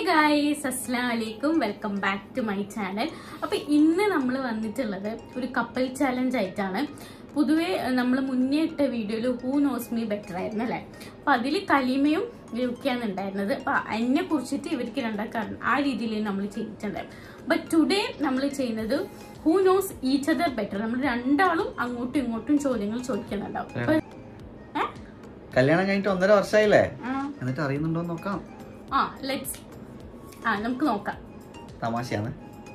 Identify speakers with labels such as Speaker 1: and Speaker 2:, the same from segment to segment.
Speaker 1: Guys അസ്സാം വലൈക്കും welcome back to my channel അപ്പൊ ഇന്ന് നമ്മൾ വന്നിട്ടുള്ളത് ഒരു കപ്പൽ ചാലഞ്ച് ആയിട്ടാണ് പൊതുവെ നമ്മൾ മുന്നേ ഇട്ട വീഡിയോയിൽ ഹൂ നോസ് മീ ബെറ്റർ ആയിരുന്നു അല്ലേ അപ്പൊ അതിൽ കലിമയും ലുക്കിയാണ് ഉണ്ടായിരുന്നത് അപ്പൊ അതിനെ കുറിച്ചിട്ട് ഇവർക്ക് രണ്ടാക്കാണ് ആ രീതിയിൽ നമ്മൾ ചെയ്തിട്ടുണ്ടായിരുന്നു ബട്ട് ടുഡേ നമ്മൾ ചെയ്യുന്നത് who knows each other better നമ്മൾ രണ്ടാളും അങ്ങോട്ടും ഇങ്ങോട്ടും ചോദ്യങ്ങൾ ചോദിക്കുന്നുണ്ടാവും അപ്പൊ ഏ?
Speaker 2: കല്യാണം കഴിഞ്ഞിട്ട് ഒന്നര വർഷമായില്ലേ
Speaker 1: ആ.
Speaker 2: എന്നിട്ട് അറിയുന്നുണ്ടോ എന്ന് നോക്കാം
Speaker 1: ആ ലെറ്റ്സ് ആ നമുക്ക് നോക്കാം
Speaker 2: തമാശയാണ്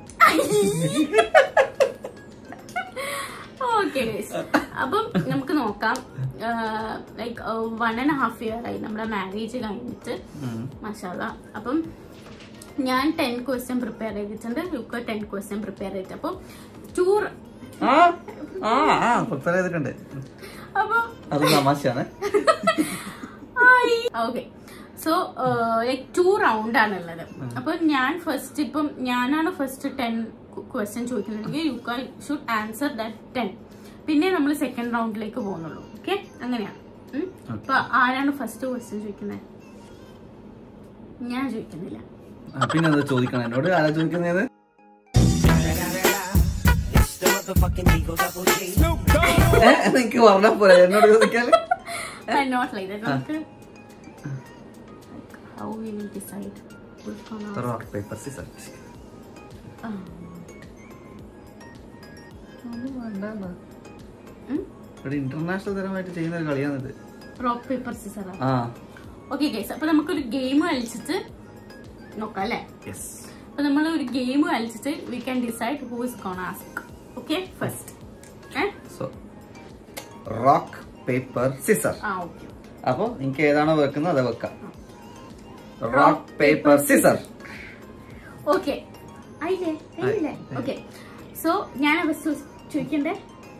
Speaker 1: ഓക്കെ അപ്പം നമുക്ക് നോക്കാം like one and half year ആയി നമ്മുടെ മാരേജ് കഴിഞ്ഞിട്ട്
Speaker 2: ഉം.
Speaker 1: മഷാല അപ്പം ഞാൻ ടെൻ ക്വസ്റ്റ്യൻ പ്രിപ്പയർ ചെയ്തിട്ടുണ്ട് ലുക്ക ടെൻ ക്വസ്റ്റ്യൻ പ്രിപ്പയർ ചെയ്തിട്ട് അപ്പം ടൂർ
Speaker 2: ആ ആ ആ പ്രിപ്പയർ ചെയ്തിട്ടുണ്ട്
Speaker 1: അപ്പം
Speaker 2: അത് തമാശയാണ്
Speaker 1: okay so like two round ആണുള്ളത് അപ്പൊ ഞാൻ ഫസ്റ്റ് ഇപ്പം ഞാനാണ് ഫസ്റ്റ് ടെൻ ക്വസ്റ്റ്യൻ ചോദിക്കുന്നുണ്ടെങ്കിൽ you can should answer that ten പിന്നെ നമ്മൾ സെക്കൻഡ് റൗണ്ടിലേക്ക് പോകുന്നുള്ളൂ ഓക്കെ അങ്ങനെയാണ് ഉം? അപ്പൊ ആരാണ് ഫസ്റ്റ് ക്വസ്റ്റ്യൻ ചോദിക്കുന്നത് ഞാൻ ചോദിക്കുന്നില്ല
Speaker 2: ആ, പിന്നെ എന്താ ചോദിക്കണം എന്നോട് ആരാ ചോദിക്കുന്നത് എനിക്ക് പറഞ്ഞാ പോലെ എന്നോട് ചോദിക്കാൻ
Speaker 1: നോട്ട് ലൈക്ക് ദാറ്റ് നമുക്ക് how we will decide
Speaker 2: rock paper scissor ഇവിടെ ഇന്റർനാഷണൽ തരമായിട്ട് ചെയ്യുന്ന ഒരു കളിയാണിത്
Speaker 1: റോക്ക് പേപ്പർ സിസർ
Speaker 2: ആ
Speaker 1: ഓക്കെ ഗൈസ് അപ്പൊ നമുക്കൊരു ഗെയിം കളിച്ചിട്ട് നോക്കാം അല്ലേ
Speaker 2: യെസ്
Speaker 1: അപ്പൊ നമ്മൾ ഒരു ഗെയിം കളിച്ചിട്ട് we can decide who is gonna ask okay first
Speaker 2: so rock paper scissor
Speaker 1: ആ ഓക്കെ
Speaker 2: അപ്പൊ നിങ്ങൾക്ക് ഏതാണോ വെക്കുന്നത് അത് വെക്കാം റോക്ക് പേപ്പർ സിസർ
Speaker 1: ഓക്കെ ആയില്ലേ ആയില്ലേ ഓക്കെ സോ ഞാൻ ഫസ്റ്റ് ചോദിക്കണ്ടേ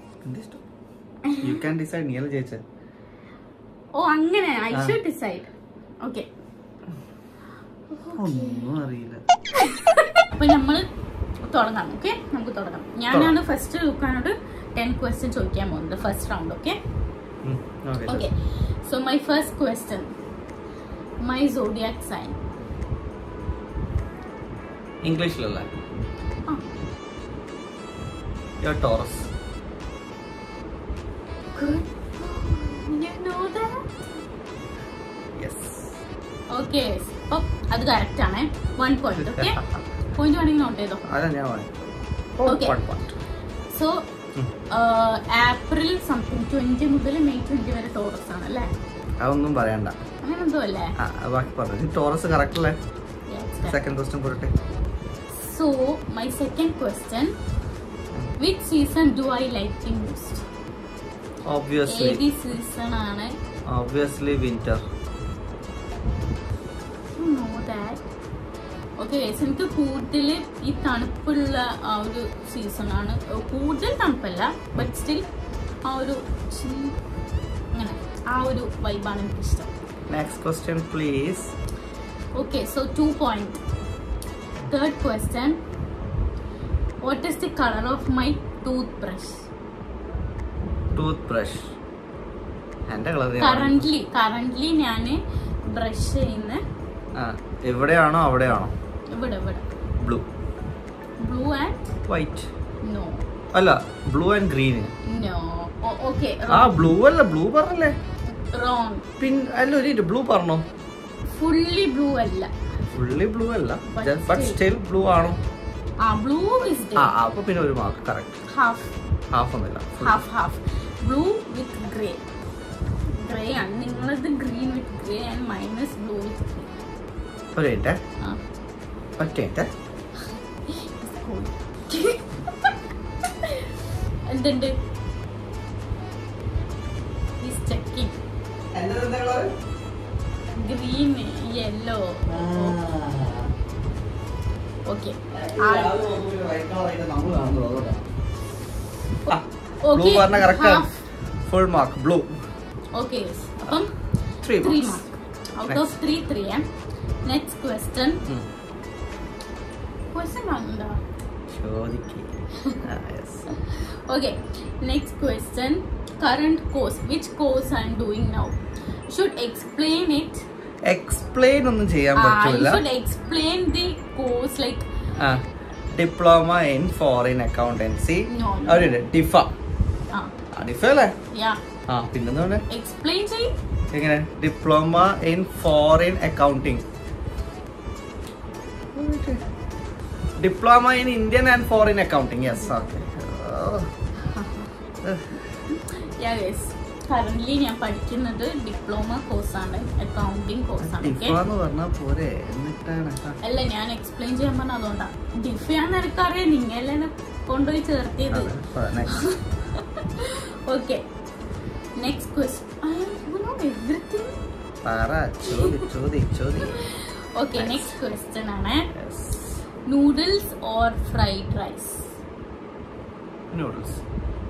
Speaker 2: യു ക്യാൻ ഡിസൈഡ് നീ അല്ല ജയിച്ചേ
Speaker 1: ഓ അങ്ങനെ ഐ ഷുഡ് ഡിസൈഡ് ഓക്കെ
Speaker 2: ഒന്നും അറിയില്ല
Speaker 1: അപ്പൊ നമ്മൾ തുടങ്ങാം ഓക്കെ നമുക്ക് തുടങ്ങാം ഞാനാണ് ഫസ്റ്റ് ലുക്കാനോട് ടെൻ ക്വസ്റ്റ്യൻ ചോദിക്കാൻ പോകുന്നത് first round okay
Speaker 2: hmm, okay,
Speaker 1: Okay, so my first question. My zodiac sign.
Speaker 2: ഇംഗ്ലീഷിലല്ലേ
Speaker 1: Oh,
Speaker 2: your Taurus
Speaker 1: good. You know that?
Speaker 2: Yes
Speaker 1: Okay, അപ്പൊ അത് കറക്റ്റ് ആണ് വൺ പോയിന്റ് ഓക്കെ പോയിന്റ് വേണമെങ്കിൽ നോട്ട് ചെയ്തോ
Speaker 2: അതാ ഞാൻ വാങ്ങി
Speaker 1: Okay. So April something twenty മുതൽ മെയ് ട്വന്റി വരെ ടോറസ് ആണ് അല്ലേ
Speaker 2: അതൊന്നും പറയണ്ട
Speaker 1: അങ്ങനെ എന്തോ അല്ലേ
Speaker 2: ആ അത് ബാക്കി പറഞ്ഞു ടോറസ് കറക്റ്റ് അല്ലേ സെക്കൻഡ് ക്വസ്റ്റ്യൻ പോരട്ടെ
Speaker 1: so my second question which season do I like the most
Speaker 2: obviously
Speaker 1: ഏത് സീസൺ ആണ്
Speaker 2: obviously winter
Speaker 1: no that okay എനിക്ക് കൂടുതൽ ഈ തണുപ്പുള്ള ആ ഒരു സീസൺ ആണ് കൂടുതൽ തണുപ്പല്ല ബട്ട് സ്റ്റിൽ ആ ഒരു chill അങ്ങനെ ആ ഒരു വൈബാണ് എനിക്കിഷ്ടം
Speaker 2: next question please
Speaker 1: okay so two point third question what is the colour of my toothbrush
Speaker 2: toothbrush എന്റെ കളർ
Speaker 1: കറന്റ്ലി കറന്റ്ലി ഞാൻ ബ്രഷ് ചെയ്യുന്ന
Speaker 2: ആ എവിടെയാണോ അവിടെയാണോ
Speaker 1: ഇവിടെ ഇവിടെ
Speaker 2: blue
Speaker 1: blue and
Speaker 2: white
Speaker 1: no
Speaker 2: അല്ല blue and green
Speaker 1: no okay
Speaker 2: ആ ബ്ലൂ അല്ല ബ്ലൂ പറഞ്ഞല്ലേ
Speaker 1: റോങ്
Speaker 2: പിൻ അല്ല ഒരു ബ്ലൂ പറഞ്ഞോ
Speaker 1: ഫുള്ളി ബ്ലൂ അല്ല
Speaker 2: ഫുള്ളി ബ്ലൂ അല്ല
Speaker 1: But
Speaker 2: but
Speaker 1: still.
Speaker 2: Still blue ആണോ
Speaker 1: ആ ബ്ലൂ ഇസ്
Speaker 2: ആ ആ, അപ്പൊ പിന്നെ ഒരു മാർക്ക് കറക്റ്റ്
Speaker 1: ഹാഫ്
Speaker 2: ഹാഫ് ഒന്നുമില്ല Full.
Speaker 1: Half half blue with grey grey ആണ് നിങ്ങളത് green with grey and minus blue with grey
Speaker 2: ഒരു മിനിറ്റ്
Speaker 1: ആ
Speaker 2: ഒറ്റ മിനിറ്റ്
Speaker 1: എന്തുണ്ട് checking green yellow okay
Speaker 2: blue പറഞ്ഞ correct full mark blue
Speaker 1: okay അപ്പം
Speaker 2: three
Speaker 1: three
Speaker 2: marks
Speaker 1: mark out of three three next question question കാണുന്നുണ്ടോ
Speaker 2: ചോദിക്കേ
Speaker 1: Okay, next question. Current course. Which course I am doing now? Should explain it
Speaker 2: explain ഒന്നും ചെയ്യാൻ പറ്റൂല
Speaker 1: explain the course like
Speaker 2: diploma in foreign accountancy
Speaker 1: No, no.
Speaker 2: അവരുണ്ട് ഡിഫ
Speaker 1: ആ
Speaker 2: ആ, ഡിഫ അല്ലേ
Speaker 1: യാ
Speaker 2: ആ പിന്നെന്താണ്
Speaker 1: എക്സ്പ്ലെയിൻ ചെയ്
Speaker 2: എങ്ങനെ diploma in foreign accounting diploma in Indian and foreign accounting yes okay
Speaker 1: yeah yes current ഞാൻ പഠിക്കുന്നത് ഡിപ്ലോമ കോഴ്സാണ് അക്കൗണ്ടിങ് കോഴ്സാണ്
Speaker 2: ഡിഫ
Speaker 1: ഓക്കെ
Speaker 2: എന്ന് പറഞ്ഞാൽ പോരെ എന്നിട്ടാണ് ആ,
Speaker 1: അല്ല ഞാൻ എക്സ്പ്ലെയിൻ ചെയ്യാൻ പറഞ്ഞ അതുകൊണ്ടാ ഡിഫയാന്ന് എനിക്കറിയാം നിങ്ങളെ കൊണ്ടുപോയി ചേർത്തിയത്
Speaker 2: അതെ, ഇപ്പൊ next.
Speaker 1: Okay next question everything
Speaker 2: പറ ചോദി ചോദി ചോദി
Speaker 1: ഓക്കെ നെക്സ്റ്റ് ക്വസ്റ്റ്യൻ ആണ് noodles or fried rice
Speaker 2: noodles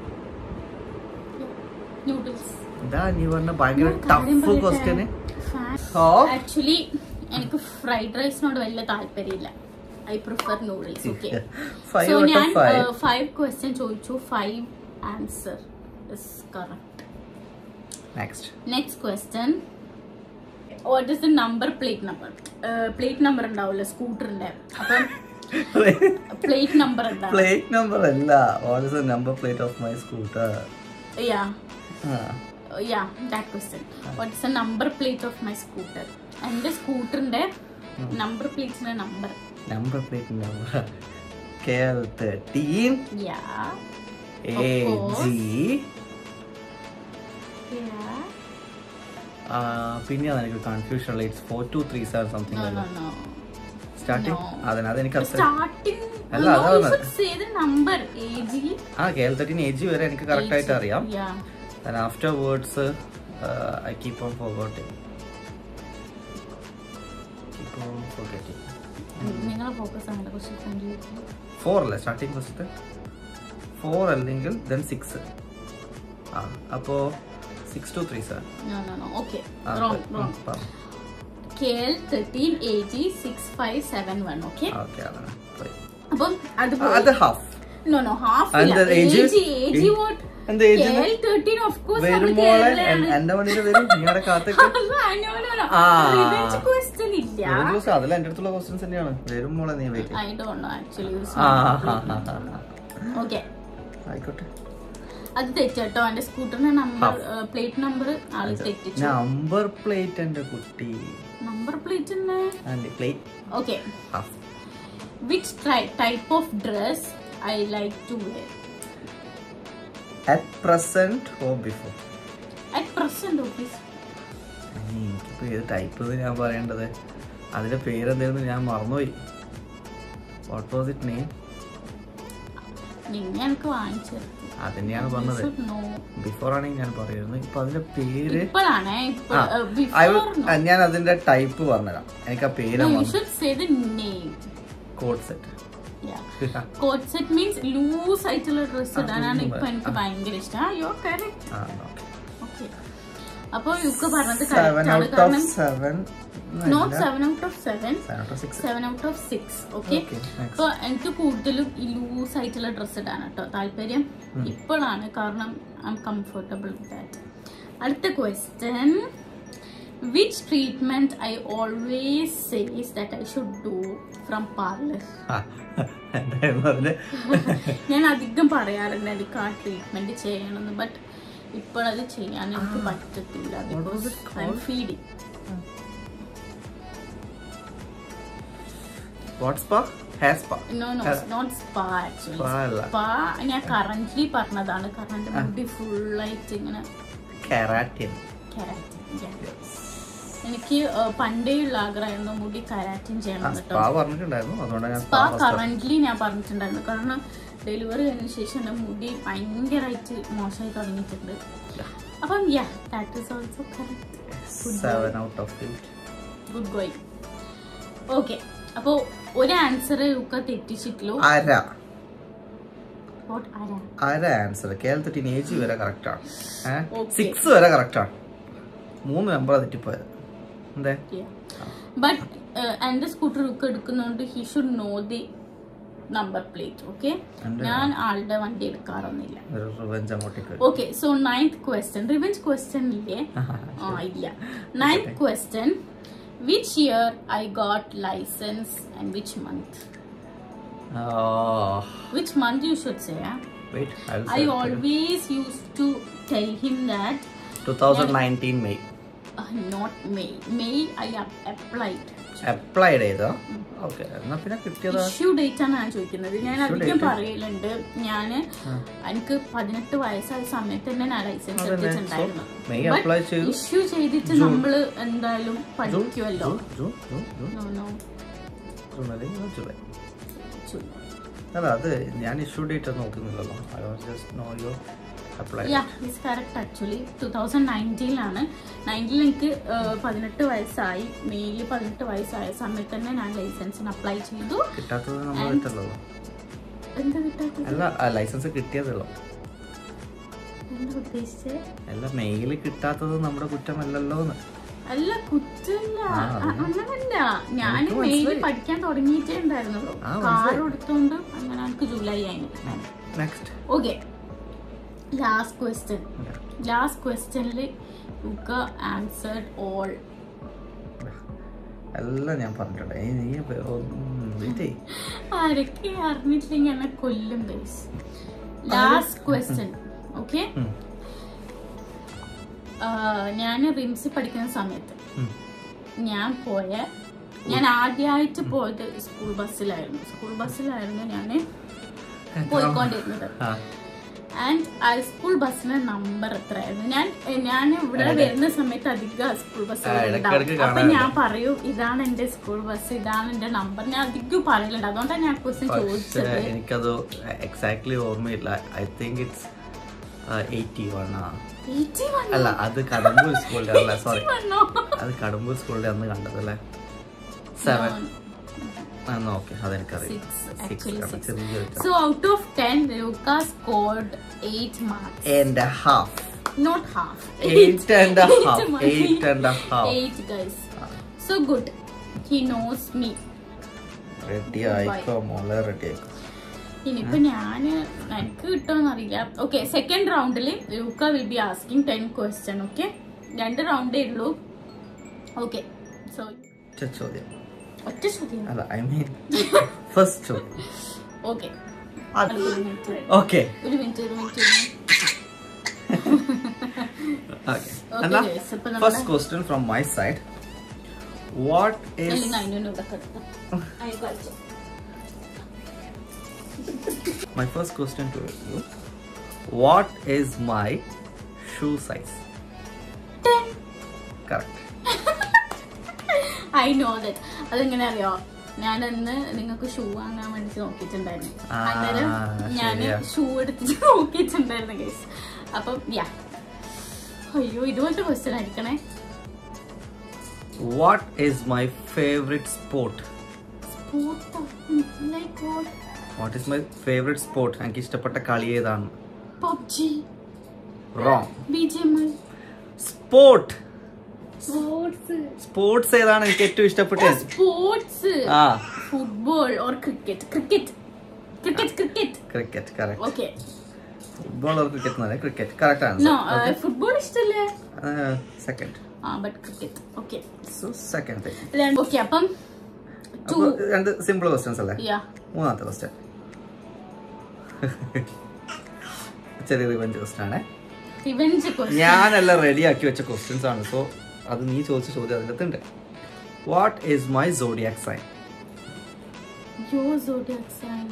Speaker 1: noodles
Speaker 2: ഇതാ നീ പറഞ്ഞ ഭയങ്കര ടഫ് ക്വസ്റ്റ്യന് ഓ.
Speaker 1: ആക്ച്വലി എനിക്ക് ഫ്രൈഡ് റൈസിനോട് വലിയ താല്പര്യമില്ല I prefer noodles okay
Speaker 2: five
Speaker 1: so
Speaker 2: out
Speaker 1: ഞാൻ
Speaker 2: ഓഫ് ഫൈവ്
Speaker 1: ഫൈവ് ക്വസ്റ്റ്യൻ ചോദിച്ചു five answer is correct
Speaker 2: next
Speaker 1: next question what is the number plate number plate number ഉണ്ടാവില്ല സ്കൂട്ടറിന്റെ അപ്പം പ്ലേറ്റ് നമ്പർ എന്താ
Speaker 2: പ്ലേറ്റ് നമ്പർ അല്ല what is the number plate of my scooter
Speaker 1: yeah yeah that question what is the number plate of my scooter എൻ്റെ സ്കൂട്ടറിന്റെ number പ്ലേറ്റ്സിന്റെ number
Speaker 2: number plate number K L thirteen
Speaker 1: yeah
Speaker 2: A G പിന്നെയാണ് എനിക്ക് confusion ഉള്ള it's four two three seven something
Speaker 1: no no no
Speaker 2: starting
Speaker 1: No.
Speaker 2: അതിന് അതെനിക്ക് അത്ര
Speaker 1: starting
Speaker 2: അല്ല, അതാ പറഞ്ഞത്.
Speaker 1: Say the number A G
Speaker 2: ആ K L thirteen A G വരെ എനിക്ക് കറക്റ്റ് ആയിട്ട് അറിയാം
Speaker 1: yeah
Speaker 2: And afterwards, uh, uh, I keep on forgetting. Keep on forgetting.
Speaker 1: നിങ്ങളെ ഫോക്കസ് ആണ് കുറച്ച്
Speaker 2: ഫോർ അല്ലേ സ്റ്റാർട്ടിങ് ഫസ്റ്റ് ഫോർ അല്ലെങ്കിൽ ദെൻ സിക്സ് ആ അപ്പോ six two three seven
Speaker 1: no no no okay wrong wrong K L thirteen A G six five seven one okay
Speaker 2: okay അതാണ് പോയി.
Speaker 1: അപ്പം അത്
Speaker 2: ആ, അത് half
Speaker 1: no no half
Speaker 2: And the age?
Speaker 1: A G വോട്ട്
Speaker 2: എന്താ
Speaker 1: K
Speaker 2: age
Speaker 1: L thirteen of course
Speaker 2: വരുമ്പോളെ എന്റെ വണ്ടിയിൽ വരും നിങ്ങളുടെ കാത്തൊക്കെ ആ.
Speaker 1: ക്വസ്റ്റ്യൻ ഇല്ല
Speaker 2: അതല്ല എന്റെ അടുത്തുള്ള ക്വസ്റ്റ്യൻസ് തന്നെയാണ് വരുമ്പോളെ നീ wait
Speaker 1: I don't know actually
Speaker 2: ആ ആ, ആ, ആ, ആ.
Speaker 1: ഓക്കെ
Speaker 2: ആയിക്കോട്ടെ
Speaker 1: അത് തെറ്റട്ടോ എന്റെ സ്കൂട്ടറിന്റെ നമ്പർ പ്ലേറ്റ് നമ്പർ ആള് തെറ്റിച്ചു
Speaker 2: നമ്പർ പ്ലേറ്റ് എന്റെ കുട്ടി
Speaker 1: നമ്പർ പ്ലേറ്റ് തന്നെ
Speaker 2: plate
Speaker 1: okay
Speaker 2: half
Speaker 1: which type of dress I like to wear
Speaker 2: at present or before
Speaker 1: at present office
Speaker 2: എനിക്കിപ്പോ ഏത് ടൈപ്പ് ഞാൻ പറയേണ്ടത് അതിന്റെ പേരെന്തായിരുന്നു ഞാൻ മറന്നുപോയി വാട്ട് വാസ് ഇറ്റ് നെയിം
Speaker 1: നിങ്ങൾ എനിക്ക് വാങ്ങിച്ചു
Speaker 2: അത് തന്നെയാണ് പറഞ്ഞത്
Speaker 1: നോ
Speaker 2: ബിഫോർ ആണെങ്കിൽ ഞാൻ പറയുന്നത് ഇപ്പൊ അതിന്റെ പേര്
Speaker 1: ഇപ്പോഴാണ്
Speaker 2: ആ, I
Speaker 1: ബിഫോർ
Speaker 2: will- ആ, ഞാൻ അതിന്റെ ടൈപ്പ് പറഞ്ഞുതരാം എനിക്ക് ആ പേര്
Speaker 1: you should say the name
Speaker 2: code set
Speaker 1: coat set means loose ആയിട്ടുള്ള ഡ്രസ് ഇടാനാണ് ഇപ്പൊ എനിക്ക് ഭയങ്കര ഇഷ്ടം യോ കറക്റ്റ് ഓക്കെ അപ്പൊ യുക്ക് പറഞ്ഞത്
Speaker 2: സെവൻ
Speaker 1: കറക്റ്റ് ആണ്
Speaker 2: ഔട്ട് ഓഫ്
Speaker 1: കാരണം
Speaker 2: seven
Speaker 1: not seven out of seven
Speaker 2: seven out of six
Speaker 1: seven out of six okay
Speaker 2: Okay, next.
Speaker 1: അപ്പൊ എനിക്ക് കൂടുതലും ഈ ലൂസ് ആയിട്ടുള്ള ഡ്രസ്സ് ഇടാൻ കേട്ടോ താല്പര്യം ഇപ്പോഴാണ് കാരണം I'm comfortable with that അടുത്ത question which treatment I always says that I should do from parlour
Speaker 2: എന്തായിരുന്നു അതിന്റെ
Speaker 1: ഞാൻ അധികം പറയാറുണ്ട് എനിക്ക് ആ ട്രീറ്റ്മെന്റ് ചെയ്യണമെന്ന് ബട്ട് ഇപ്പോഴത് ചെയ്യാൻ എനിക്ക് പറ്റത്തില്ല
Speaker 2: What was it
Speaker 1: I'm feeding
Speaker 2: what spa hair spa
Speaker 1: no no not spa actually
Speaker 2: Spa അല്ല.
Speaker 1: സ്പാ ഞാൻ കറന്റ്ലി പറഞ്ഞതാണ് കാരണം എന്റെ മുടി full ആയിട്ട് ഇങ്ങനെ
Speaker 2: കെറാറ്റിൻ
Speaker 1: കെരാറ്റിൻ എനിക്ക് ഏഹ്, പണ്ടേയുള്ള ആഗ്രഹമായിരുന്നു മുടി കരാറ്റിൻ ചെയ്യണം കേട്ടോ
Speaker 2: സ്പാ പറഞ്ഞിട്ടുണ്ടായിരുന്നു അതുകൊണ്ടാണ് ഞാൻ
Speaker 1: സ്പാ
Speaker 2: spa first
Speaker 1: കറന്റ്ലി ഞാൻ പറഞ്ഞിട്ടുണ്ടായിരുന്നു കാരണം ഡെലിവറി കഴിഞ്ഞ ശേഷം എന്റെ മുടി ഭയങ്കരമായിട്ട് മോശമായി തുടങ്ങിയിട്ടുണ്ട് അപ്പം yeah that is also correct
Speaker 2: seven out of eight
Speaker 1: good going okay അപ്പോ ഒരു ആൻസർ ഒക്കെ തെറ്റിച്ചിട്ടുള്ളൂ
Speaker 2: അര
Speaker 1: What ആരാ
Speaker 2: അര ആൻസർ കേരളത്തിൽ ഏജ് വരെ കറക്റ്റ് ആണ്
Speaker 1: Okay.
Speaker 2: സിക്സ് വരെ കറക്റ്റ് ആണ് മൂന്ന് നമ്പർ തെറ്റിപ്പോയത് എന്തേ
Speaker 1: ബട്ട് എന്റെ സ്കൂട്ടർ ഒക്കെ എടുക്കുന്നോണ്ട് he should know the number plate okay
Speaker 2: എന്റെ-
Speaker 1: ഞാൻ ആളുടെ വണ്ടി എടുക്കാറൊന്നുമില്ല
Speaker 2: ഒരു റിവെഞ്ച് അങ്ങോട്ടേക്ക്
Speaker 1: okay so ninth question revenge question ഇല്ലേ ആ ഇല്ല ninth question which year I got licence and which month
Speaker 2: Oh,
Speaker 1: which month you should say
Speaker 2: wait, I'll
Speaker 1: I
Speaker 2: say it.
Speaker 1: always used to tell him that
Speaker 2: 2019 May.
Speaker 1: uh, not May. May I ap- applied.
Speaker 2: Applied ചെയ്തോ okay എന്നാ പിന്നെ കിട്ടിയതാ
Speaker 1: issue date ആണ് ഞാൻ ചോദിക്കുന്നത് ഞാൻ
Speaker 2: Issue
Speaker 1: അധികം
Speaker 2: date?
Speaker 1: പറയലുണ്ട് ഞാന് എനിക്ക് പതിനെട്ട് വയസ്സായ സമയത്ത് തന്നെ ഞാൻ ലൈസൻസ്
Speaker 2: അതന്നെ.
Speaker 1: എടുത്തിട്ടുണ്ടായിരുന്നു
Speaker 2: So, May apply ചെയ്തു.
Speaker 1: ഇഷ്യൂ ചെയ്തിട്ട് നമ്മള് എന്തായാലും പഠിക്കുമല്ലോ
Speaker 2: June June June
Speaker 1: No, no.
Speaker 2: June അല്ലെങ്കിൽ ജൂലൈ
Speaker 1: June.
Speaker 2: അല്ല അത് ഞാൻ ഇഷ്യൂ ഡേറ്റ് നോക്കുന്നില്ലല്ലോ I was just know you apply
Speaker 1: yeah is correct actually two thousand നയൻറ്റീനിലാണ് നയൻറ്റീനിൽ എനിക്ക് uh, പതിനെട്ട് വയസ്സായി മെയ്യിൽ പതിനെട്ട് വയസ്സായ സമയത്ത് തന്നെ ഞാൻ ലൈസൻസിന് അപ്ലൈ ചെയ്തു
Speaker 2: കിട്ടാത്തത് നമ്മൾ പറ്റല്ലോ
Speaker 1: എന്താ കിട്ടാത്തത്
Speaker 2: അല്ല ലൈസൻസ് കിട്ടിയതല്ലോ
Speaker 1: എന്താ ഉദ്ദേശിച്ചത്
Speaker 2: അല്ല മെയിൽ കിട്ടാത്തത് നമ്മുടെ കുറ്റമല്ലല്ലോ എന്ന്
Speaker 1: അല്ല കുറ്റല്ല
Speaker 2: ആ,
Speaker 1: അ- അങ്ങനല്ല ഞാൻ
Speaker 2: എനിക്ക്
Speaker 1: മെയ്യിൽ
Speaker 2: മനസ്സിലായി.
Speaker 1: പഠിക്കാൻ തുടങ്ങിയിട്ടേ ഉണ്ടായിരുന്നുള്ളൂ
Speaker 2: ആ,
Speaker 1: കാർ
Speaker 2: മനസ്സിലായി.
Speaker 1: എടുത്തോണ്ട് അങ്ങനെ എനിക്ക് ജൂലൈ ആയി
Speaker 2: next
Speaker 1: okay last question last ക്വസ്റ്റ്യനിൽ യുക്ക ആൻസർഡ് ഓൾ
Speaker 2: എല്ലാം ഞാൻ പറഞ്ഞിട്ടുണ്ട് ഏയ് നീ വെയിറ്റ്
Speaker 1: ആരൊക്കെ അറിഞ്ഞിട്ടില്ലെങ്കിൽ എന്നെ കൊല്ലും ബേസ് ലാസ്റ്റ് ക്വസ്റ്റ്യൻ ഓക്കെ ഞാൻ റിംസിൽ പഠിക്കുന്ന സമയത്ത് ഞാൻ പോയ ഞാൻ ആദ്യമായിട്ട് പോയത് സ്കൂൾ ബസ്സിലായിരുന്നു സ്കൂൾ ബസ്സിലായിരുന്നു ഞാൻ പോയിക്കൊണ്ടിരുന്നത് ആൻഡ് ആ സ്കൂൾ ബസ്സിന്റെ നമ്പർ എത്രയായിരുന്നു ഞാൻ ഞാൻ ഇവിടെ വരുന്ന സമയത്ത് അധികം സ്കൂൾ ബസ്
Speaker 2: ആ, ഇടയ്ക്കിടയ്ക്ക്
Speaker 1: അപ്പൊ
Speaker 2: കാണാറുണ്ട്.
Speaker 1: ഞാൻ പറയൂ ഇതാണ് എന്റെ സ്കൂൾ ബസ് ഇതാണ് എന്റെ നമ്പർ ഞാൻ അധികം പറയലുണ്ട് അതുകൊണ്ടാണ് ഞാൻ ക്വസ്റ്റ്യൻ
Speaker 2: പക്ഷേ
Speaker 1: ചോദിച്ചത്
Speaker 2: എനിക്കത് എക്സാക്ട്ലി ഓർമ്മയില്ല I think it's eighty one ആ
Speaker 1: എയ്റ്റി
Speaker 2: അല്ല അത് കടമ്പൂർ സ്കൂളിന്റെ അല്ല സോറി
Speaker 1: വണ്ണോ
Speaker 2: അത് കടമ്പൂർ സ്കൂളിന്റെ അന്ന് കണ്ടതല്ലേ സെവൻ എന്നാ ഓക്കെ അതെനിക്കറിയാം
Speaker 1: Six,
Speaker 2: സിക്സ്
Speaker 1: actually six.
Speaker 2: ചെറിയൊരു
Speaker 1: So out of 10, Luca scored 8 marks.
Speaker 2: and a half
Speaker 1: Not half.
Speaker 2: Eight and a
Speaker 1: Eight
Speaker 2: half.
Speaker 1: marks.
Speaker 2: Eight and a half.
Speaker 1: 8 guys. So good. He knows me.
Speaker 2: Ready ആയിക്കോ മോളെ ready ആയിക്കോ
Speaker 1: ഇനിയിപ്പോ ഞാന് എനിക്ക് കിട്ടുമെന്ന് അറിയില്ല okay second റൗണ്ടിൽ Luca will be asking ten question okay രണ്ട് റൗണ്ടേ ഉള്ളൂ ഓക്കെ സോ
Speaker 2: ഒറ്റ ചോദ്യം
Speaker 1: ഒറ്റ ചോദ്യം
Speaker 2: അല്ല ഐ മീൻ ഫസ്റ്റ് ചോദ്യം
Speaker 1: ഓക്കെ
Speaker 2: അത്
Speaker 1: ഒരു മിനിറ്റ്
Speaker 2: ഓക്കെ
Speaker 1: ഒരു മിനിറ്റ് ഒരു മിനിറ്റ്
Speaker 2: ഓക്കെ
Speaker 1: Okay,
Speaker 2: എന്നാ
Speaker 1: guys, അപ്പൊ നമ്മുടെ-
Speaker 2: first question from my side what is
Speaker 1: അല്ലെങ്കിൽ അതിനൊന്നും ഇതൊക്കെ എടുക്കാം അയക്കാഴ്ച
Speaker 2: My first question to you What is my shoe size? Correct.
Speaker 1: I know that അതെങ്ങനെ അറിയോ ഞാൻ അന്ന് നിങ്ങൾക്ക് ഷൂ വാങ്ങാൻ വേണ്ടി നോക്കിയിട്ടുണ്ടായിരുന്നു
Speaker 2: ആ,
Speaker 1: അന്നേരം ഞാൻ
Speaker 2: ശരിയാ.
Speaker 1: ഷൂ എടുത്തിട്ട് നോക്കിയിട്ടുണ്ടായിരുന്നു ഗൈസ് അപ്പം യാ അയ്യോ ഇതുപോലത്തെ ക്വസ്റ്റ്യൻ ആയിരിക്കണേ
Speaker 2: What is my favorite sport?
Speaker 1: Like what
Speaker 2: What is my favorite sport? എനിക്ക് ഇഷ്ടപ്പെട്ട കളി ഏതാണ്
Speaker 1: PUBG
Speaker 2: wrong
Speaker 1: B G M I
Speaker 2: sport
Speaker 1: sports
Speaker 2: sports ഏതാണ് എനിക്ക് ഏറ്റവും ഇഷ്ടപ്പെട്ടത്
Speaker 1: സ്പോർട്സ്
Speaker 2: ആ
Speaker 1: football or cricket cricket cricket cricket
Speaker 2: cricket correct
Speaker 1: okay
Speaker 2: football or cricket എന്ന് പറയാം ക്രിക്കറ്റ് കറക്റ്റ് ആണ്
Speaker 1: നോ ഫുട്ബോൾ ഇഷ്ടല്ലേ
Speaker 2: സെക്കൻഡ്
Speaker 1: ആ but cricket okay
Speaker 2: so second
Speaker 1: okay അപ്പം ടു
Speaker 2: അപ്പോൾ രണ്ട് സിമ്പിൾ ക്വസ്റ്റ്യൻസ് അല്ലേ
Speaker 1: യാ
Speaker 2: മൂന്നാമത്തെ ക്വസ്റ്റ്യൻ ചെറിയ റിവഞ്ച് ക്വസ്റ്റ്യൻ ആണേ
Speaker 1: റിവെഞ്ച് ക്വസ്റ്റ്യൻ
Speaker 2: ഞാനെല്ലാം റെഡി ആക്കി വെച്ച ക്വസ്റ്റ്യൻസ് ആണ് സോ അത് നീ ചോദിച്ച ചോദ്യം അതിൻ്റെ അകത്തുണ്ട് what is my zodiac sign
Speaker 1: yo zodiac sign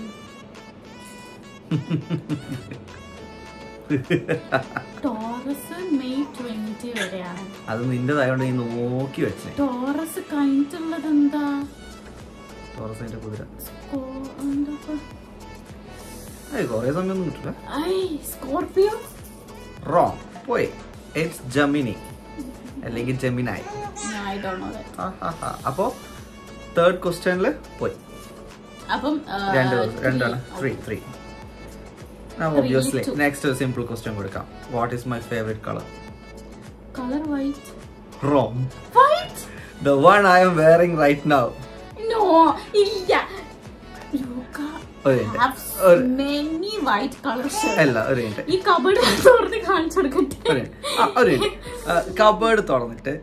Speaker 1: Taurus May twenty വരെയാണ്
Speaker 2: അത് നിന്റേതായോണ്ട് നീ നോക്കി വെച്ചേ
Speaker 1: ടോറസ് കഴിഞ്ഞിട്ടുള്ളത് എന്താ
Speaker 2: ടോറസിന്റെ കുതിര
Speaker 1: സ്കോ- എന്താ
Speaker 2: അത് കുറേ സമയമൊന്നും കിട്ടില്ല
Speaker 1: ഐ സ്കോർപിയോ
Speaker 2: റോങ് പോയി ഇറ്റ്സ് ജമിനി അല്ലെങ്കിൽ ജമിനായി
Speaker 1: ഐ ഡോണ്ട് നോ ദാറ്റ്
Speaker 2: അപ്പോ തേർഡ് ക്വസ്റ്റ്യനിൽ പോയി
Speaker 1: അപ്പം ആ,
Speaker 2: രണ്ട്
Speaker 1: three.
Speaker 2: രണ്ടാണ് three three obviously next simple question കൊടുക്കാം what is my favourite colour
Speaker 1: Color white.
Speaker 2: Wrong
Speaker 1: White?
Speaker 2: The one I'm wearing right now
Speaker 1: No, ഇല്ല. Luca
Speaker 2: ഒരു minute.
Speaker 1: has
Speaker 2: ഒരു-
Speaker 1: many white color shirts.
Speaker 2: അല്ല ഒരു minute
Speaker 1: ഈ കബഡ് തുറന്ന് കാണിച്ചു കൊടുക്കട്ടെ
Speaker 2: ഒരു minute. ആ, ഒരു മിനിറ്റ് കബേർഡ് തുറന്നിട്ട്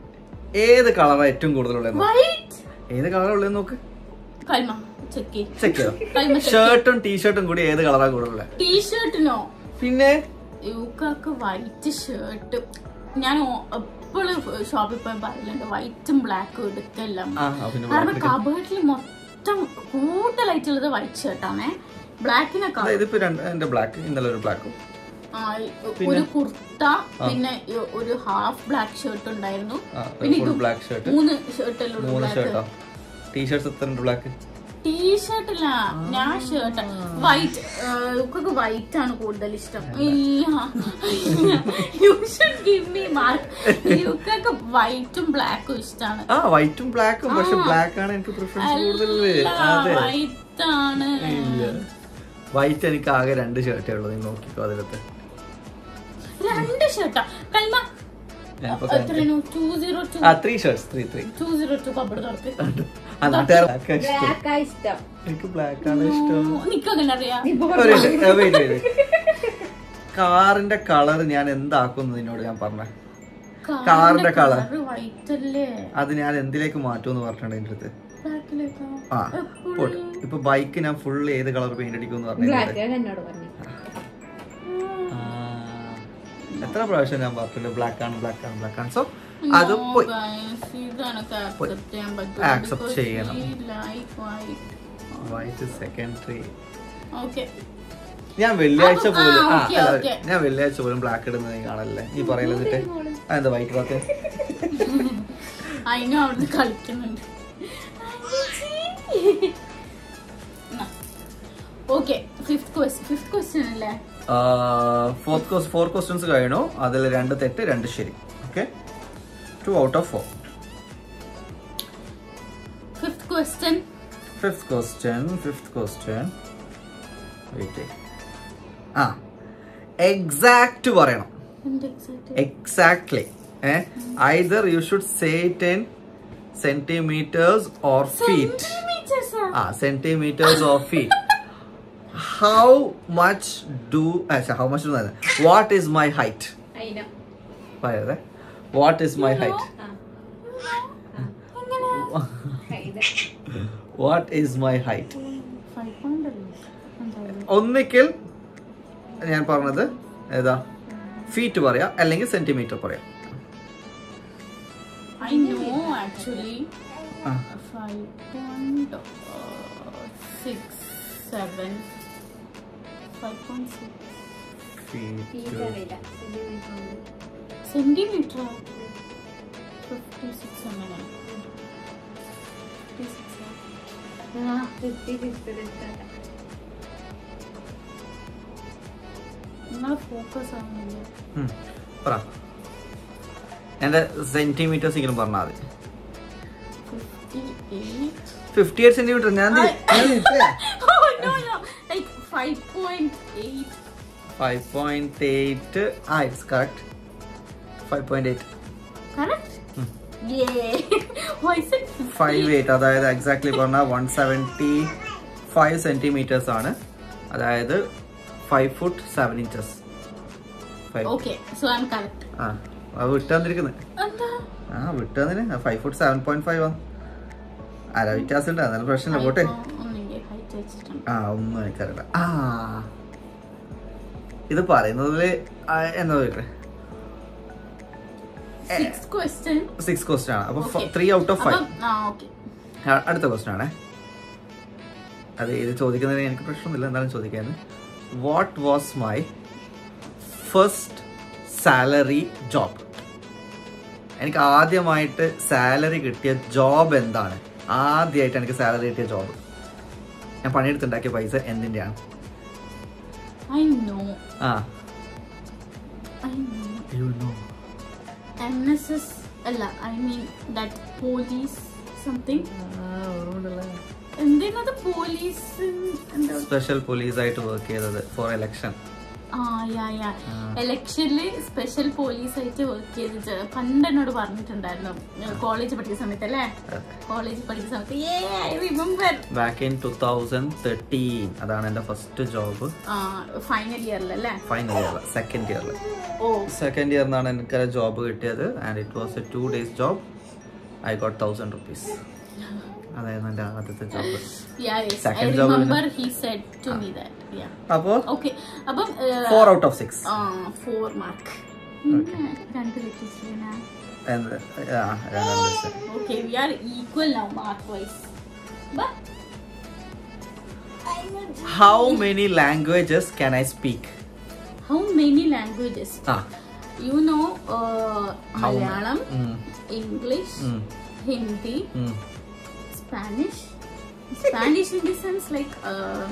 Speaker 2: ഏത് കളറാണ് ഏറ്റവും കൂടുതലുള്ളത്
Speaker 1: വൈറ്റ്
Speaker 2: ഏത് കളറാ ഉള്ളത് നോക്ക്
Speaker 1: കൽമ ചെക്ക്
Speaker 2: ചെക്ക് ചെയ്തോ
Speaker 1: കൽമ ചെക്ക്
Speaker 2: ഷർട്ടും ടീഷർട്ടും കൂടി ഏത് കളറാ കൂടുതലുള്ളത്
Speaker 1: ടീഷർട്ടിനോ
Speaker 2: പിന്നെ
Speaker 1: യൂക്കാക്ക് വൈറ്റ് ഷർട്ട് ഞാൻ എപ്പോഴും ഷോപ്പിൽ പോയി പറയലുണ്ട് വൈറ്റും ബ്ലാക്കും എടുക്കല്ല
Speaker 2: ആ ആ, പിന്നെ
Speaker 1: കാരണം
Speaker 2: black.
Speaker 1: കബേർഡിൽ മൊത്തം കൂടുതലായിട്ടുള്ളത് വൈറ്റ് ഷർട്ടാണേ ബ്ലാക്കിനൊക്കെ
Speaker 2: അതായത് ഇപ്പൊ രണ്ട് എന്റെ ബ്ലാക്ക് ഇന്നലെ ഒരു ബ്ലാക്കും
Speaker 1: ഒരു കുർത്ത പിന്നെ ഈ- ഒരു ഹാഫ് ബ്ലാക്ക് ഷർട്ട് ഉണ്ടായിരുന്നു
Speaker 2: ഫുൾ ബ്ലാക്ക് ഷർട്ട്
Speaker 1: മൂന്ന് ഷർട്ടെല്ലാം
Speaker 2: മൂന്ന് ഷർട്ടോ ടീഷർട്ട്സ് എത്ര ഉണ്ട് ബ്ലാക്ക്
Speaker 1: ടീഷർട്ടില്ല ഞാൻ ഷർട്ട് വൈറ്റ് ഒക്കെ വൈറ്റ് ആണ് കൂടുതൽ ഇഷ്ടം ഇല്ല you should give me mark യുക്കൊക്കെ വൈറ്റും ബ്ലാക്കും ഇഷ്ടമാണ്
Speaker 2: ആ വൈറ്റും ബ്ലാക്കും പക്ഷെ ബ്ലാക്ക് ആണ് എനിക്ക് പ്രിഫറൻസ് കൂടുതൽ അതെ
Speaker 1: വൈറ്റ് ആണ്
Speaker 2: ഇല്ല വൈറ്റ് എനിക്ക് ആകെ രണ്ട് ഷർട്ടേ ഉള്ളൂ നീ നോക്കിക്കോ അതിലത്തെ
Speaker 1: രണ്ട് ഷർട്ടാ കൽമ
Speaker 2: ഞാനിപ്പോ
Speaker 1: എത്രയാണ് ടു സീറോ ടു
Speaker 2: ആ three shirts three three
Speaker 1: two zero two cupboard തുറക്ക്
Speaker 2: ആ നാട്ടുകാർ ബ്ലാക്ക് ഇഷ്ടം
Speaker 3: ബ്ലാക്കാ ഇഷ്ടം
Speaker 2: എനിക്ക് ബ്ലാക്ക് ആണ് ഇഷ്ടം
Speaker 1: നിക്കങ്ങനെ അറിയാം
Speaker 2: ഒരു minute, ആ, wait, wait, wait. കാറിന്റെ കളർ ഞാൻ എന്താക്കും നിന്നോട് ഞാൻ പറഞ്ഞ കാറിന്റെ colour.
Speaker 1: വൈറ്റ് അല്ലേ
Speaker 2: അത് ഞാൻ എന്തിലേക്ക് മാറ്റുമെന്ന് പറഞ്ഞിട്ടുണ്ട് എന്റെ അടുത്ത്
Speaker 1: ബ്ലാക്കിലേക്കാ
Speaker 2: ആ പോട്ടെ ഇപ്പൊ ബൈക്ക് ഞാൻ ഫുൾ ഏത് കളർ പെയിന്റ് അടിക്കും എന്ന് പറഞ്ഞു
Speaker 3: ബ്ലാക്ക് എന്നോട് പറഞ്ഞു
Speaker 2: എത്ര പ്രാവശ്യം ഞാൻ പറഞ്ഞിട്ടുണ്ട് ബ്ലാക്ക് ആണ് ബ്ലാക്ക് ആണ് ബ്ലാക്ക് ആണ് സോ അത് പോയി Accept ചെയ്യണം. വൈറ്റ് സെക്കൻഡറി ഞാൻ വെള്ളിയാഴ്ച
Speaker 1: ആ,
Speaker 2: പോലും ആ
Speaker 1: okay,
Speaker 2: അല്ല,
Speaker 1: okay.
Speaker 2: ഞാൻ വെള്ളിയാഴ്ച പോലും ബ്ലാക്ക് ഇടുന്നത് നീ കാണല്ലേ നീ പറയല എന്നിട്ട് അതെന്താ വൈറ്റ് ഇടാത്ത
Speaker 1: അതിനും അവിടുന്ന് കളിക്കുന്നുണ്ട് okay fifth question fifth question അല്ലേ
Speaker 2: ഫോർത്ത് ഫോർ ക്വസ്റ്റ്യൻസ് കഴിഞ്ഞു അതിൽ രണ്ട് തെറ്റ് രണ്ട് ശരി okay two out of four
Speaker 1: fifth question
Speaker 2: fifth question fifth question wait ആ എക്സാക്ട് പറയണം exactly either you should say it in centimetres or feet ആ centimetres or feet how much do how much what is my height
Speaker 3: അതിനോ
Speaker 2: പറയതെ what is my height what is my height ഒന്നിക്കൽ ഞാൻ പറഞ്ഞത് ഏതാ feet പറയാം അല്ലെങ്കിൽ centimetre പറയാം
Speaker 1: ഐ നോ ആക്ച്വലി
Speaker 2: ആ.
Speaker 1: Five point six seven five point six
Speaker 3: fees
Speaker 2: feet
Speaker 3: അറിയില്ല സെന്റിമീറ്റർ ഉണ്ട്
Speaker 1: സെന്റിമീറ്റർ ഫിഫ്റ്റി സിക്സ് അങ്ങനെ ഫിഫ്റ്റി സിക്സ്
Speaker 3: ആ ഫിഫ്റ്റി സിക്സ്
Speaker 1: നിങ്ങളെ ഫോക്കസ് ആവുന്നില്ല
Speaker 2: ഉം. പറ എന്റെ സെന്റിമീറ്റേഴ്സ് എങ്കിലും പറഞ്ഞാൽ മതി
Speaker 1: fifty eight
Speaker 2: fifty eight centimetre ഞാൻ
Speaker 1: Oh no no! Like five point eight.
Speaker 2: Five point eight ആ it's correct five point eight
Speaker 1: Correct? Yeah. Why is it 50?
Speaker 2: Five eight അതായത് എക്സാക്ട്ലി പറഞ്ഞാൽ വൺ സെവൻറ്റി ഫൈവ് സെന്റിമീറ്റേഴ്സ് ആണ് അതായത് five foot seven inches five
Speaker 1: Okay, so I'm correct.
Speaker 2: ആ അത് വിട്ടു തന്നിരിക്കുന്നത്
Speaker 1: എന്താ
Speaker 2: ആ വിട്ടു തന്നിന് five foot seven point five ആ അര വ്യത്യാസം ഉണ്ട് എന്നാലും പ്രശ്നമില്ല പോട്ടെ
Speaker 1: ഒന്നിന്റെ height വെച്ചിട്ടുണ്ട്.
Speaker 2: ആ ഒന്നും എനിക്കറിയില്ല ആ ഇത് പറയുന്നതില് ആ, എന്താ പറയട്ടെ
Speaker 1: Sixth question.
Speaker 2: സിക്സ് ക്വസ്റ്റ്യൻ ആണ് അപ്പൊ
Speaker 1: Okay.
Speaker 2: Three out of five
Speaker 1: അപ്പം- ആ, okay.
Speaker 2: അടുത്ത ക്വസ്റ്റ്യൻ ആണേ അത് ഇത് ചോദിക്കുന്നതിന് എനിക്ക് പ്രശ്നമൊന്നുമില്ല എന്നാലും ചോദിക്കാന്ന് what was my first salary job എനിക്ക് ആദ്യമായിട്ട് സാലറി കിട്ടിയ ജോബ് എന്താണ് ആദ്യമായിട്ട് എനിക്ക് സാലറി കിട്ടിയ ജോബ് ഞാൻ പണിയെടുത്തുണ്ടാക്കിയ പൈസ എന്തിൻ്റെയാണ്
Speaker 1: I know.
Speaker 2: ആ
Speaker 1: I know.
Speaker 2: You know
Speaker 1: NSS അല്ല I mean that police something എന്തിനത് പോലീസ് എന്താ
Speaker 2: സ്പെഷ്യൽ പോലീസായിട്ട് വർക്ക് ചെയ്തത് ഫോർ എലക്ഷൻ
Speaker 1: ആ യാ യാ ഇലക്ഷനില് സ്പെഷ്യൽ പോലീസ് ആയിട്ട് വർക്ക് ചെയ്ത് ജ- പണ്ട് എന്നോട് പറഞ്ഞിട്ടുണ്ടായിരുന്നു കോളേജ് പഠിക്കുന്ന സമയത്ത് അല്ലേ കോളേജ് പഠിക്കുന്ന സമയത്ത് uh I remember
Speaker 2: back in two thousand thirteen അതാണ് എൻ്റെ ഫസ്റ്റ് ജോബ്
Speaker 1: ഫൈനൽ ഇയറിലല്ലേ
Speaker 2: ഫൈനൽ ഇയർ സെക്കൻഡ് ഇയറിൽ
Speaker 1: ഓ
Speaker 2: സെക്കൻഡ് ഇയറിനാണ് എനിക്ക് ജോബ് കിട്ടിയത് and it was a two days job I got thousand rupees അതായിരുന്നു എൻ്റെ ആദ്യത്തെ job
Speaker 1: Yeah, yes. I
Speaker 2: Second job
Speaker 1: remember he said to me that. Yeah.
Speaker 2: അപ്പോൾ
Speaker 1: Okay. അപ്പം
Speaker 2: four out of six
Speaker 1: four mark രണ്ട് വ്യത്യസ്തനാ okay we are equal now mark wise
Speaker 2: how many languages can I speak
Speaker 1: how many languages
Speaker 2: ah
Speaker 1: you know Malayalam
Speaker 2: ഉം,
Speaker 1: English
Speaker 2: ഉം,
Speaker 1: ഹിന്ദി
Speaker 2: ഉം.
Speaker 1: Spanish. Spanish in the sense like um,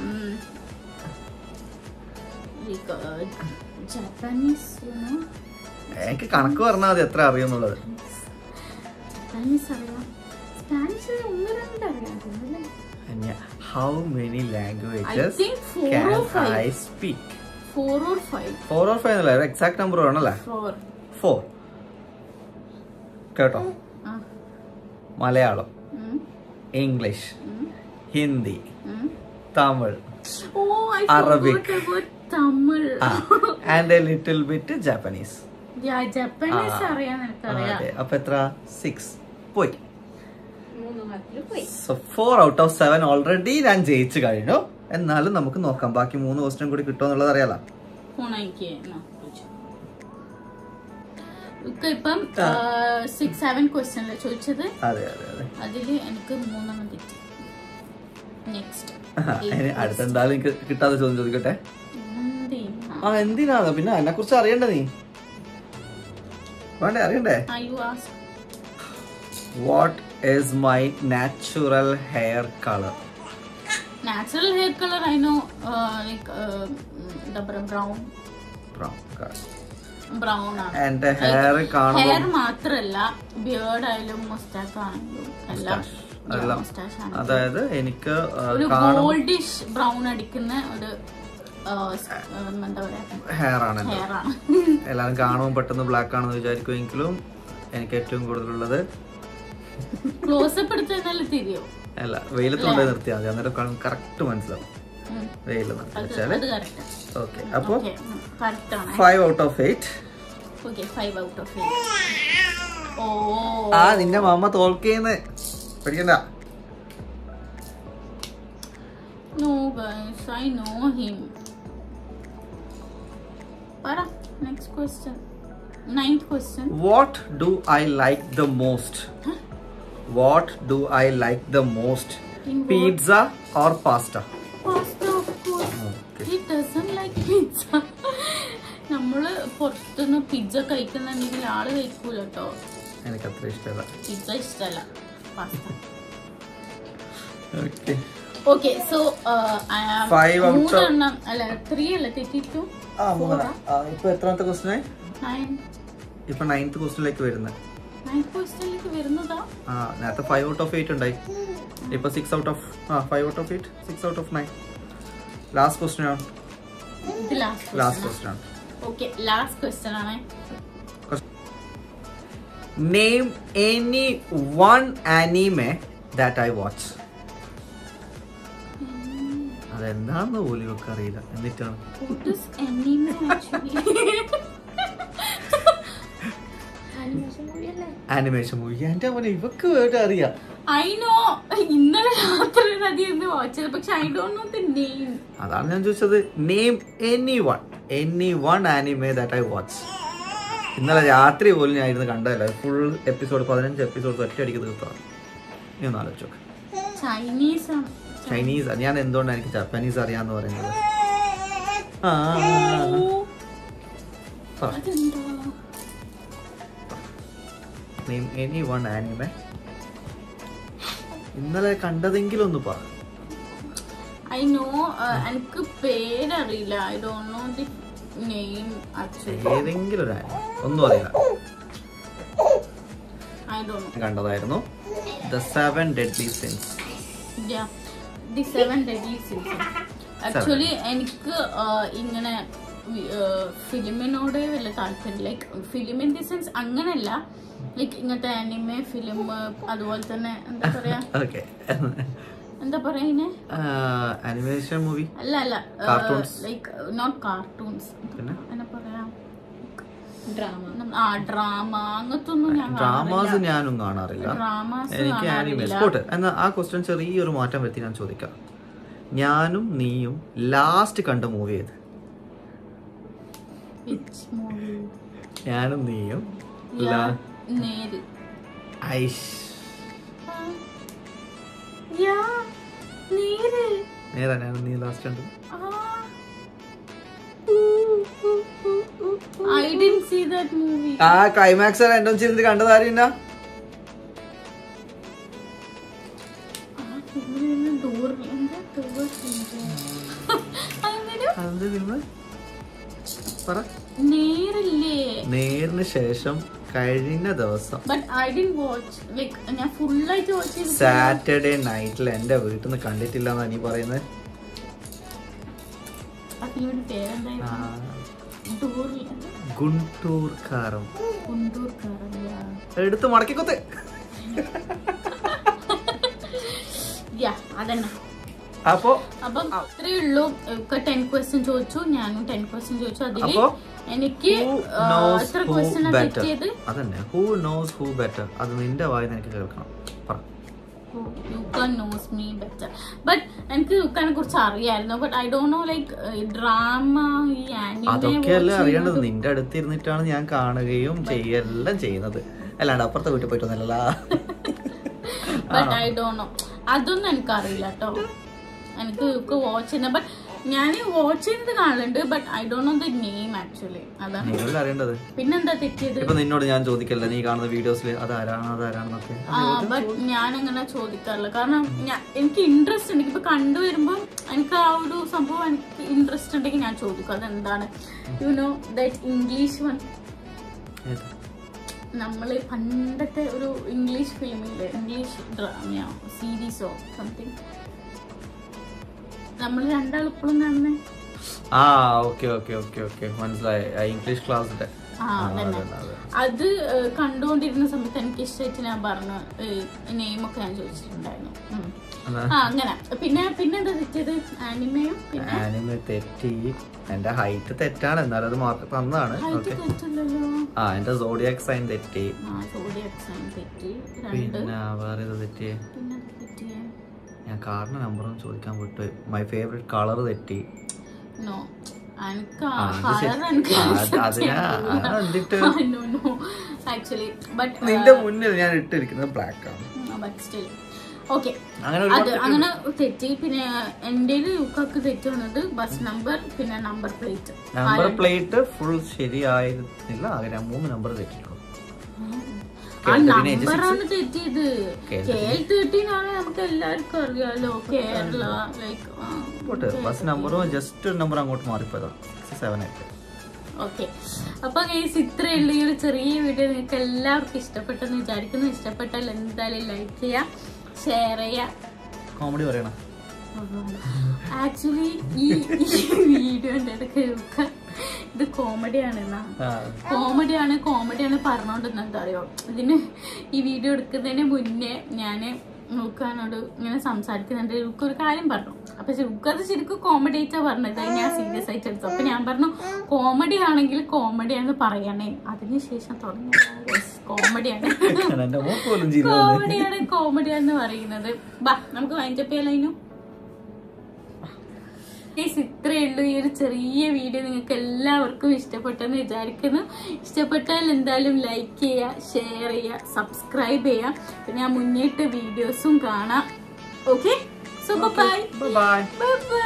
Speaker 1: like uh, Japanese, you know.
Speaker 2: എനിക്ക് കണക്ക് പറഞ്ഞാൽ മതി എത്ര അറിയുന്നുള്ളത്
Speaker 1: Japanese അറിയാം Spanish ഒന്ന് രണ്ട് അറിയാം
Speaker 2: how many
Speaker 1: I
Speaker 2: languages
Speaker 1: think four
Speaker 2: can
Speaker 1: or five.
Speaker 2: I speak
Speaker 1: four or five
Speaker 2: four or five അല്ലേ എക്സാക്ട് നമ്പർ വേണമല്ലേ
Speaker 1: ഫോർ
Speaker 2: ഫോർ കേട്ടോ
Speaker 1: ആ
Speaker 2: മലയാളം
Speaker 1: ഉം,
Speaker 2: ഇംഗ്ലീഷ്
Speaker 1: ഉം,
Speaker 2: ഹിന്ദി
Speaker 1: ഉം.
Speaker 2: Tamil
Speaker 1: oh I
Speaker 2: Arabic.
Speaker 1: forgot about Tamil
Speaker 2: and a little bit Japanese
Speaker 1: Yeah, Japanese അറിയാൻ എനിക്കറിയാം
Speaker 2: അപ്പൊ എത്ര സിക്സ് പോയി
Speaker 3: മൂന്ന് മാർക്കിൽ പോയി
Speaker 2: so four out of seven already ഞാൻ ജയിച്ചു കഴിഞ്ഞു എന്നാലും നമുക്ക് നോക്കാം ബാക്കി മൂന്ന് ക്വസ്റ്റ്യൻ കൂടി കിട്ടുമോ എന്നുള്ളത് അറിയാലോ
Speaker 1: ഫോൺ എനിക്ക് ഇക്ക ഇപ്പം സിക്സ് സെവൻ ക്വസ്റ്റ്യൻ അല്ലേ ചോദിച്ചത്
Speaker 2: അതെ അതെ അതെ
Speaker 1: അതില് എനിക്ക് മൂന്നെണ്ണം തെറ്റി നെക്സ്റ്റ്
Speaker 2: ഇനി അടുത്ത എന്തായാലും എനിക്ക് കിട്ടാതെ ചോദ്യം ചോദിക്കട്ടെ ആ എന്തിനാണ് പിന്നെ അതിനെ കുറിച്ച് അറിയണ്ട നീ വേണ്ടേ അറിയണ്ടേ
Speaker 1: you ask
Speaker 2: what is my natural hair colour
Speaker 1: natural hair colour I know like എന്താ പറയാ ബ്രൗൺ
Speaker 2: ബ്രൗൺ കളർ
Speaker 1: ബ്രൗൺ ആണ്
Speaker 2: എന്റെ ഹെയർ കാണുമ്പോൾ
Speaker 1: ഹെയർ മാത്രല്ല ബിയേർഡ് ആയാലും മുസ്റ്റാച്ച് ആണെങ്കിലും എല്ലാം
Speaker 2: എല്ലാം.
Speaker 1: മുസ്റ്റാച്ച് ആണ്
Speaker 2: അതായത് എനിക്ക് ആ,
Speaker 1: ഒരു
Speaker 2: കാണും
Speaker 1: ഗോൾഡിഷ് ബ്രൗൺ അടിക്കുന്ന ഒരു ആ, സ്- ആ, എന്താ പറയാ
Speaker 2: ഹെയർ ആണ് എന്റെ.
Speaker 1: ഹെയർ ആണ്
Speaker 2: എല്ലാവരും കാണുമ്പോൾ പെട്ടെന്ന് ബ്ലാക്ക് ആണെന്ന് വിചാരിക്കുമെങ്കിലും എനിക്ക് ഏറ്റവും കൂടുതലുള്ളത്
Speaker 1: ക്ലോസപ്പ് എടുത്ത് തന്നാല് തിരിയോ
Speaker 2: അല്ല വെയിലത്ത് കൊണ്ടുപോയി നിർത്തിയാൽ മതി അന്നേരം കറക്റ്റ് മനസ്സിലാവും
Speaker 1: ഉം.
Speaker 2: വെയിൽ നിർത്തി
Speaker 1: അത്
Speaker 2: വെച്ചാല്
Speaker 1: അത് കറക്റ്റ്
Speaker 2: ഓക്കെ അപ്പോൾ
Speaker 1: ഓക്കെ കറക്റ്റ് ആണ്
Speaker 2: five out of eight
Speaker 1: okay five out of oh
Speaker 2: ആ നിന്റെ മമ്മ തോൽക്കേന്ന് പഠിക്കണ്ട
Speaker 1: no guys I know him പറ next question ninth question
Speaker 2: what do I like the most what do I like the most
Speaker 1: In what?
Speaker 2: Pizza or pasta
Speaker 1: pasta of course he doesn't like pizza നമ്മള് പുറത്തുനിന്ന് pizza കഴിക്കുന്നുണ്ടെങ്കിൽ ആള് കഴിക്കൂല കേട്ടോ
Speaker 2: എനിക്ക് അത്ര ഇഷ്ടമല്ല
Speaker 1: pizza ഇഷ്ടല്ല pasta
Speaker 2: okay
Speaker 1: okay so
Speaker 2: Five out of-
Speaker 1: മൂന്നെണ്ണം അല്ല ത്രീ അല്ല തെറ്റിട്ടു
Speaker 2: ആ മൂന്നെണ്ണം ആ, ഇപ്പൊ എത്രാമത്തെ ക്വസ്റ്റിനായി
Speaker 1: നയൻ
Speaker 2: ഇപ്പൊ നയൻത്ത് ക്വസ്റ്റിനിലേക്ക് വരുന്നത്
Speaker 1: നയൻ ക്വസ്റ്റ്യനിലേക്ക് വരുന്നതാ
Speaker 2: ആ നേരത്തെ ഫൈവ് ഔട്ട് ഓഫ് എയ്റ്റ് ഉണ്ടായി ഇപ്പൊ six out of ah five out of eight six out of nine last question ആണ്
Speaker 1: ഇത് ലാസ്റ്റ്
Speaker 2: ലാസ്റ്റ് ക്വസ്റ്റ്യൻ ആണ്
Speaker 1: ഓക്കെ ലാസ്റ്റ് ക്വസ്റ്റ്യൻ ആണ്
Speaker 2: name any one anime that I watch അതെന്താന്ന് പോലും ഇവർക്ക് അറിയില്ല എന്നിട്ടാണ്
Speaker 1: What is anime actually?
Speaker 3: Animation movie അല്ലേ
Speaker 2: ആനിമേഷൻ മൂവി എന്റെ പോലെ ഇവക്ക് വേറെ അറിയാം
Speaker 1: I know. ഇന്നലെ രാത്രി നദിയെന്ന് വായിച്ചത് പക്ഷെ I don't know the name
Speaker 2: അതാണ് ഞാൻ ചോദിച്ചത് name any one any one anime that I watch ഇന്നലെ രാത്രി പോലും ഞാൻ ഇരുന്ന് കണ്ടതല്ല ഫുൾ എപ്പിസോഡ് പതിനഞ്ച് എപ്പിസോഡ് ഒറ്റയടിക്ക് തീർത്താണ് നീ ഒന്ന് ആലോചിച്ചു നോക്ക്
Speaker 1: ചൈനീസ് ആണ്
Speaker 2: ചൈനീസ് ഞാൻ എന്തുകൊണ്ടാണ് എനിക്ക് ജപ്പാനീസ് അറിയാന്ന് പറയുന്നത് ആ പറ
Speaker 1: അതെന്താ
Speaker 2: നെയിം എനി വൺ ആനിമെ ഇന്നലെ കണ്ടതെങ്കിലും ഒന്ന് പറ
Speaker 1: ഐ നോ എനിക്ക് പേരറിയില്ല I don't know the name actually
Speaker 2: ഏതെങ്കിലും ഒരു ആനിമെ ഒന്നും അറിയില്ല
Speaker 1: ഐ ഡോണ്ട്
Speaker 2: ഞാൻ കണ്ടതായിരുന്നു the seven deadly sins
Speaker 1: no the seven deadly sins actually എനിക്ക് ആ, ഇങ്ങനെ ഫിലിമിനോട് വലിയ താല്പര്യം like film in the sense അങ്ങനെയല്ല ലൈക്ക് ഇങ്ങനത്തെ അനിമെ ഫിലിം അതുപോലെ തന്നെ എന്താ പറയാ
Speaker 2: ഓക്കെ
Speaker 1: എന്താ പറയാ ഇതിനെ
Speaker 2: ആനിമേഷൻ മൂവി
Speaker 1: അല്ല അല്ല
Speaker 2: Cartoons.
Speaker 1: ലൈക്ക് നോട്ട് കാർട്ടൂൺസ്
Speaker 2: പിന്നെ
Speaker 1: എന്നാ പറയാ
Speaker 3: ഡ്രാമ
Speaker 1: ആ ഡ്രാമ അങ്ങനത്തെ ഒന്നും ഞാൻ
Speaker 2: ഡ്രാമാസ് ഞാനും കാണാറില്ല
Speaker 1: ഡ്രാമാസ്
Speaker 2: എനിക്ക് ആനിമേസ് പോട്ടെ എന്നാൽ ആ ക്വസ്റ്റ്യൻ ചെറിയൊരു മാറ്റം വരുത്തി ഞാൻ ചോദിക്കാം ഞാനും നീയും ലാസ്റ്റ് കണ്ട മൂവി ഏത്
Speaker 1: മൂവി
Speaker 2: ഞാനും നീയും ലാ-
Speaker 1: നേര്
Speaker 2: ഐഷ്
Speaker 1: യാ നേര്
Speaker 2: നേരാ ഞാനും നീ ലാസ്റ്റ് കണ്ടത്
Speaker 1: I didn't see that movie
Speaker 2: ആ ക്ലൈമാക്സ് രണ്ടും ചിരിച്ച് കണ്ടത് ആരും പറ
Speaker 1: നേരില്ലേ
Speaker 2: നേരിന് ശേഷം കഴിഞ്ഞ ദിവസം
Speaker 1: but I didn't watch like ഞാൻ ഫുള്ളായിട്ട് വാച്ച് ചെയ്തു
Speaker 2: സാറ്റർഡേ നൈറ്റിൽ എന്റെ വീട്ടിൽ നിന്ന് കണ്ടിട്ടില്ല എന്നാ നീ പറയുന്നത്
Speaker 1: ആ ഫിലിമിന്റെ പേരെന്തായിരുന്നു ഡോറില്ല
Speaker 2: ഗുണ്ടൂർ കാരം
Speaker 1: കുണ്ടൂർ കാറില്ല
Speaker 2: എടുത്ത് മടക്കിക്കൊത്ത്
Speaker 1: യാ അതന്നെ
Speaker 2: അപ്പോ
Speaker 1: അപ്പം അത്രേ ഉള്ളൂ ഒക്കെ ടെൻ ക്വസ്റ്റ്യൻ ചോദിച്ചു ഞാനും ടെൻ ക്വസ്റ്റ്യൻ ചോദിച്ചു അതില്
Speaker 2: അപ്പൊ
Speaker 1: എനിക്ക്
Speaker 2: who
Speaker 1: ആ,
Speaker 2: knows
Speaker 1: എത്ര
Speaker 2: who
Speaker 1: ക്വസ്റ്റ്യൻ
Speaker 2: better
Speaker 1: തെറ്റിയത്
Speaker 2: അതന്നെ ഹൂ നോസ് ഹൂ ബെറ്റർ അത് നിന്റെ വായി എനിക്ക് കേൾക്കണം പറ
Speaker 1: യുക്കൻ നോസ് മീ ബെറ്റർ ബട്ട് എനിക്ക് യുക്കാനെ കുറിച്ച് അറിയായിരുന്നു but I don't know like drama ഈ
Speaker 2: അതൊക്കെയല്ലേ
Speaker 1: ആനിമെ
Speaker 2: അറിയേണ്ടത് നിന്റെ അടുത്ത് ഇരുന്നിട്ടാണ് ഞാൻ കാണുകയും ചെയ്യെല്ലാം ചെയ്യുന്നത് അല്ലാണ്ട് അപ്പുറത്തെ വീട്ടിൽ പോയിട്ടൊന്നുമല്ല
Speaker 1: ബട്ട് ഐ ഡോണ്ട് നോ അതൊന്നും എനിക്കറിയില്ല കേട്ടോ എനിക്ക് യുക്ക് വാച്ച് ചെയ്യുന്ന ബട്ട് ഞാൻ വാച്ച് ചെയ്യുന്നത് കാണലുണ്ട് but I don't know the name actually അതാണ്
Speaker 2: നിങ്ങളല്ലേ അറിയേണ്ടത്
Speaker 1: പിന്നെന്താ തെറ്റിയത്
Speaker 2: ഇപ്പൊ നിന്നോട് ഞാൻ ചോദിക്കല്ല നീ കാണുന്ന വീഡിയോസിൽ അതാരാണ് അതാരാണെന്നൊക്കെ
Speaker 1: ആ ബട്ട് ഞാൻ അങ്ങനെ ചോദിക്കാറില്ല കാരണം ഞാൻ എനിക്ക് ഇൻട്രസ്റ്റ് ഉണ്ട് ഇപ്പൊ കണ്ടുവരുമ്പോൾ എനിക്ക് ആ ഒരു സംഭവം എനിക്ക് ഇൻട്രസ്റ്റ് ഉണ്ടെങ്കിൽ ഞാൻ ചോദിക്കും അതെന്താണ് you know that English one
Speaker 2: ഏത്?
Speaker 1: നമ്മൾ പണ്ടത്തെ ഒരു ഇംഗ്ലീഷ് ഫിലിമില്ലേ ഇംഗ്ലീഷ് ഡ്രാമയോ സീരീസോ സംതിങ് നമ്മൾ രണ്ടാൾ ഇപ്പോഴും കാണുന്നേ
Speaker 2: ആ ഓക്കെ ഓക്കെ ഓക്കെ ഓക്കെ മനസ്സിലായി ആ ഇംഗ്ലീഷ് ക്ലാസ്സിന്റെ
Speaker 1: ആ അതന്നെ അത് ഏഹ്, കണ്ടുകൊണ്ടിരുന്ന സമയത്ത് എനിക്ക് ഇഷ്ടമായിട്ട് ഞാൻ പറഞ്ഞ നെയിമൊക്കെ ഞാൻ ചോദിച്ചിട്ടുണ്ടായിരുന്നു ഉം. ആ അങ്ങനെ പിന്നെ പിന്നെ എന്താ തെറ്റിയത് ആനിമയും പിന്നെ
Speaker 2: ആനിമ തെറ്റി എന്റെ ഹൈറ്റ് തെറ്റാണ് എന്നാലും അത് മാർക്ക് തന്നതാണ്
Speaker 1: ഹൈറ്റ്
Speaker 2: ഓക്കെ
Speaker 1: തെറ്റില്ലല്ലോ
Speaker 2: ആ എന്റെ സോഡിയാക് സൈൻ തെറ്റി
Speaker 1: ആ സോഡി എക്സാം തെറ്റി രണ്ട്
Speaker 2: പിന്നെ വേറെ ഇത് തെറ്റി
Speaker 1: പിന്നെ എന്താ തെറ്റിയേ
Speaker 2: ഞാൻ കാറിന്റെ നമ്പറും ചോദിക്കാൻ വിട്ടു മൈ ഫേവറേറ്റ് കളർ തെറ്റി
Speaker 1: നോ എനിക്ക്
Speaker 2: ആ, അത് ശരി.
Speaker 1: കളർ എനിക്ക്
Speaker 2: ആ, അത് അതിനാ ആ, എന്നിട്ട്
Speaker 1: ആക്ച്വലി ബട്ട്
Speaker 2: നിന്റെ മുന്നിൽ ഞാൻ ഇട്ടിരിക്കുന്നത് ബ്ലാക്ക് ആണ്
Speaker 1: ബട്ട് സ്റ്റിൽ ഓക്കെ
Speaker 2: അങ്ങനെ
Speaker 1: അത്
Speaker 2: ഒരുപാട്
Speaker 1: അങ്ങനെ തെറ്റി പിന്നെ എൻ്റെ യുക്കൊക്കെ തെറ്റി വന്നത് ബസ് നമ്പർ പിന്നെ number plate
Speaker 2: number plate full ശരിയായിരുന്നില്ല ആകെ ഞാൻ മൂന്ന് നമ്പർ തെറ്റിട്ടുള്ളൂ
Speaker 1: ആ
Speaker 2: കേരളത്തിന് eighty six.
Speaker 1: നമ്പറാണ് തെറ്റിയത്
Speaker 2: കേരളത്തിന്-
Speaker 1: കെ എൽ തേർട്ടീൻ ആണ് നമുക്ക് എല്ലാവർക്കും അറിയാലോ കേരള ലൈക്ക്
Speaker 2: പോട്ടെ ബസ് നമ്പറും ജസ്റ്റ് ഒരു നമ്പർ അങ്ങോട്ട് മാറിപ്പോയതാ സിക്സ് സെവൻ ആയിട്ട്
Speaker 1: ഓക്കെ അപ്പൊ ഗൈസ് ഇത്രയുള്ള ഈ ഒരു ചെറിയ വീഡിയോ നിങ്ങൾക്ക് എല്ലാവർക്കും ഇഷ്ടപ്പെട്ടെന്ന് വിചാരിക്കുന്നു ഇഷ്ടപ്പെട്ടാൽ എന്തായാലും ലൈക്ക് ചെയ്യാം ഷെയർ ചെയ്യാം
Speaker 2: കോമഡി പറയണം
Speaker 1: ആക്ച്വലി ഈ വീഡിയോന്റെ ഇടയ്ക്ക് ഒക്കെ ഇത് കോമഡിയാണെന്നാ
Speaker 2: ആ,
Speaker 1: കോമഡിയാണ് കോമഡിയാണ് പറഞ്ഞോണ്ടെന്ന് എന്താ അറിയോ ഇതിന് ഈ വീഡിയോ എടുക്കുന്നതിന് മുന്നേ ഞാൻ റുക്കാനോട് ഇങ്ങനെ സംസാരിക്കുന്നുണ്ട് റുക്ക് ഒരു കാര്യം പറഞ്ഞു അപ്പൊ റുക്ക് അത് ശരിക്കും കോമഡി ആയിട്ടാ പറഞ്ഞത് അത് ഞാൻ സീരിയസ് ആയിട്ട് എടുത്തു അപ്പൊ ഞാൻ പറഞ്ഞു കോമഡി ആണെങ്കിൽ കോമഡിയാന്ന് പറയണേ അതിനുശേഷം തുടങ്ങിയ കോമഡിയാണ്
Speaker 2: ഞാൻ എന്റെ മൂക്ക് പോലും ചിരി വന്നു.
Speaker 1: കോമഡിയാണ് കോമഡിയാന്ന് പറയുന്നത് ബാ നമുക്ക് വൈൻഡപ്പ് ചെയ്യാലോ ഗൈസ് ഇത്രയേ ഉള്ളൂ ഈ ഒരു ചെറിയ വീഡിയോ നിങ്ങൾക്ക് എല്ലാവർക്കും ഇഷ്ടപ്പെട്ടെന്ന് വിചാരിക്കുന്നു ഇഷ്ടപ്പെട്ടാൽ എന്തായാലും ലൈക്ക് ചെയ്യുക ഷെയർ ചെയ്യുക സബ്സ്ക്രൈബ് ചെയ്യുക പിന്നെ ആ മുന്നേറ്റ വീഡിയോസും കാണാം okay so bye
Speaker 2: Bye bye.
Speaker 1: Bye by